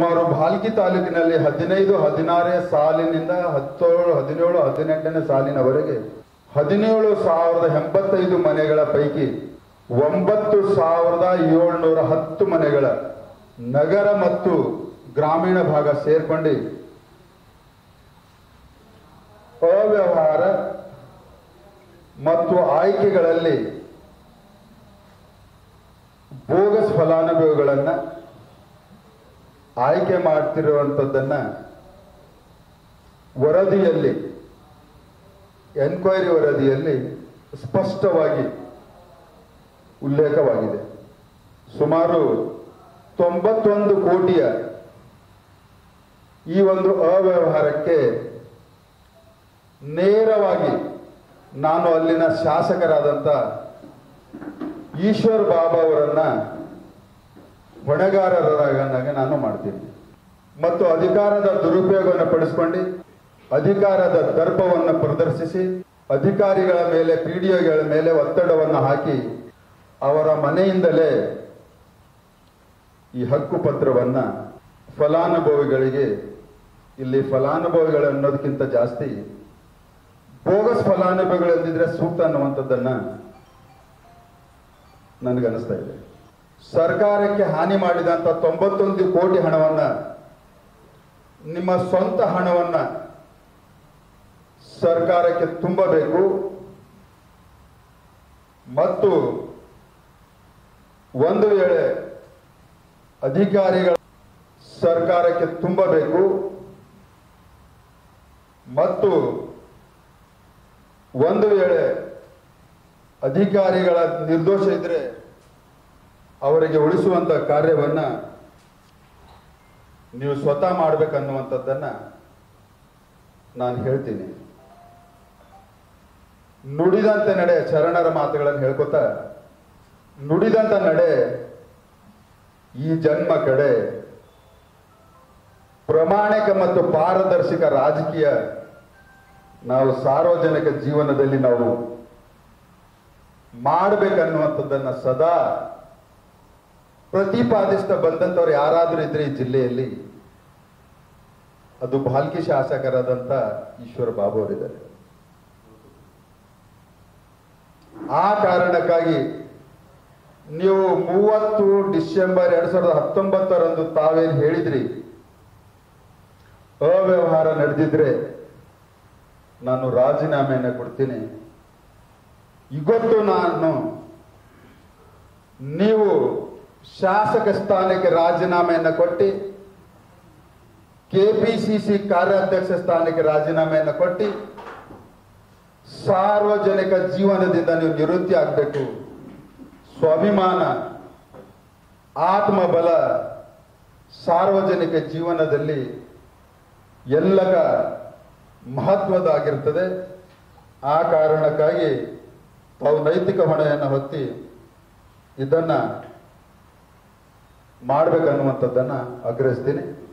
ಸುಮಾರು ಭಾಲ್ಕಿ ತಾಲೂಕಿನಲ್ಲಿ ಹದಿನೈದು ಹದಿನಾರನೇ ಸಾಲಿನಿಂದ ಹತ್ತೇಳು ಹದಿನೇಳು ಹದಿನೆಂಟನೇ ಸಾಲಿನವರೆಗೆ ಹದಿನೇಳು ಸಾವಿರದ ಎಂಬತ್ತೈದು ಮನೆಗಳ ಪೈಕಿ ಒಂಬತ್ತು ಸಾವಿರದ ಏಳ್ನೂರ ಹತ್ತು ಮನೆಗಳ ನಗರ ಮತ್ತು ಗ್ರಾಮೀಣ ಭಾಗ ಸೇರ್ಕೊಂಡು ಅವ್ಯವಹಾರ ಮತ್ತು ಆಯ್ಕೆಗಳಲ್ಲಿ ಬೋಗಸ್ ಫಲಾನುಭವಿಗಳನ್ನ ಆಯ್ಕೆ ಮಾಡ್ತಿರುವಂಥದ್ದನ್ನ ವರದಿಯಲ್ಲಿ ಎನ್ಕ್ವೈರಿ ವರದಿಯಲ್ಲಿ ಸ್ಪಷ್ಟವಾಗಿ ಉಲ್ಲೇಖವಾಗಿದೆ ಸುಮಾರು ತೊಂಬತ್ತೊಂದು ಕೋಟಿಯ ಈ ಒಂದು ಅವ್ಯವಹಾರಕ್ಕೆ ನೇರವಾಗಿ ನಾನು ಅಲ್ಲಿನ ಶಾಸಕರಾದಂಥ ಈಶ್ವರ್ ಬಾಬಾ ಅವರನ್ನ ಹೊಣೆಗಾರರಾಗಿ ನಾನು ಮಾಡ್ತೀನಿ ಮತ್ತು ಅಧಿಕಾರದ ದುರುಪಯೋಗವನ್ನು ಪಡಿಸ್ಕೊಂಡು ಅಧಿಕಾರದ ದರ್ಪವನ್ನು ಪ್ರದರ್ಶಿಸಿ ಅಧಿಕಾರಿಗಳ ಮೇಲೆ ಪಿಡಿಒಗಳ ಮೇಲೆ ಒತ್ತಡವನ್ನು ಹಾಕಿ ಅವರ ಮನೆಯಿಂದಲೇ ಈ ಹಕ್ಕು ಪತ್ರವನ್ನ ಫಲಾನುಭವಿಗಳಿಗೆ ಇಲ್ಲಿ ಫಲಾನುಭವಿಗಳು ಅನ್ನೋದಕ್ಕಿಂತ ಜಾಸ್ತಿ ಬೋಗಸ್ ಫಲಾನುಭವಿಗಳು ಎಂದಿದ್ರೆ ಸೂಕ್ತ ಅನ್ನುವಂಥದ್ದನ್ನ ನನಗನ್ನಿಸ್ತಾ ಇದೆ ಸರ್ಕಾರಕ್ಕೆ ಹಾನಿ ಮಾಡಿದಂತ ತೊಂಬತ್ತೊಂದು ಕೋಟಿ ಹಣವನ್ನ ನಿಮ್ಮ ಸ್ವಂತ ಹಣವನ್ನ ಸರ್ಕಾರಕ್ಕೆ ತುಂಬಬೇಕು ಮತ್ತು ಒಂದು ವೇಳೆ ಅಧಿಕಾರಿಗಳ ಸರ್ಕಾರಕ್ಕೆ ತುಂಬಬೇಕು ಮತ್ತು ಒಂದು ವೇಳೆ ಅಧಿಕಾರಿಗಳ ನಿರ್ದೋಷ ಇದ್ರೆ ಅವರಿಗೆ ಉಳಿಸುವಂತ ಕಾರ್ಯವನ್ನ ನೀವು ಸ್ವತಃ ಮಾಡ್ಬೇಕನ್ನುವಂಥದ್ದನ್ನ ನಾನು ಹೇಳ್ತೀನಿ ನುಡಿದಂತೆ ನಡೆ ಶರಣರ ಮಾತುಗಳನ್ನು ಹೇಳ್ಕೊತ ನುಡಿದಂತ ನಡೆ ಈ ಜನ್ಮ ಕಡೆ ಪ್ರಾಮಾಣಿಕ ಮತ್ತು ಪಾರದರ್ಶಕ ರಾಜಕೀಯ ನಾವು ಸಾರ್ವಜನಿಕ ಜೀವನದಲ್ಲಿ ನಾವು ಮಾಡಬೇಕನ್ನುವಂಥದ್ದನ್ನ ಸದಾ ಪ್ರತಿಪಾದಿಸ್ತಾ ಬಂದಂಥವ್ರು ಯಾರಾದರೂ ಇದ್ರೆ ಈ ಜಿಲ್ಲೆಯಲ್ಲಿ ಅದು ಭಾಲ್ಕಿ ಶಾಸಕರಾದಂಥ ಈಶ್ವರ ಬಾಬು ಅವರಿದ್ದಾರೆ ಆ ಕಾರಣಕ್ಕಾಗಿ ನೀವು ಮೂವತ್ತು ಡಿಸೆಂಬರ್ ಎರಡ್ ಸಾವಿರದ ಹತ್ತೊಂಬತ್ತರಂದು ತಾವೇನು ಹೇಳಿದ್ರಿ ಅವ್ಯವಹಾರ ನಡೆದಿದ್ರೆ ನಾನು ರಾಜೀನಾಮೆಯನ್ನು ಕೊಡ್ತೀನಿ ಇವತ್ತು ನಾನು ನೀವು ಶಾಸಕ ಸ್ಥಾನಕ್ಕೆ ರಾಜೀನಾಮೆಯನ್ನು ಕೊಟ್ಟು ಕೆಪಿಸಿಸಿ ಕಾರ್ಯಾಧ್ಯಕ್ಷ ಸ್ಥಾನಕ್ಕೆ ರಾಜೀನಾಮೆಯನ್ನು ಕೊಟ್ಟು ಸಾರ್ವಜನಿಕ ಜೀವನದಿಂದ ನೀವು ನಿವೃತ್ತಿ ಆಗಬೇಕು ಸ್ವಾಭಿಮಾನ ಆತ್ಮಬಲ ಸಾರ್ವಜನಿಕ ಜೀವನದಲ್ಲಿ ಎಲ್ಲಗ ಮಹತ್ವದಾಗಿರ್ತದೆ ಆ ಕಾರಣಕ್ಕಾಗಿ ತಾವು ನೈತಿಕ ಹೊಣೆಯನ್ನು ಹೊತ್ತಿ ಇದನ್ನ ಮಾಡ್ಬೇಕನ್ನುವಂಥದ್ದನ್ನ ಆಗ್ರಹಿಸ್ತೀನಿ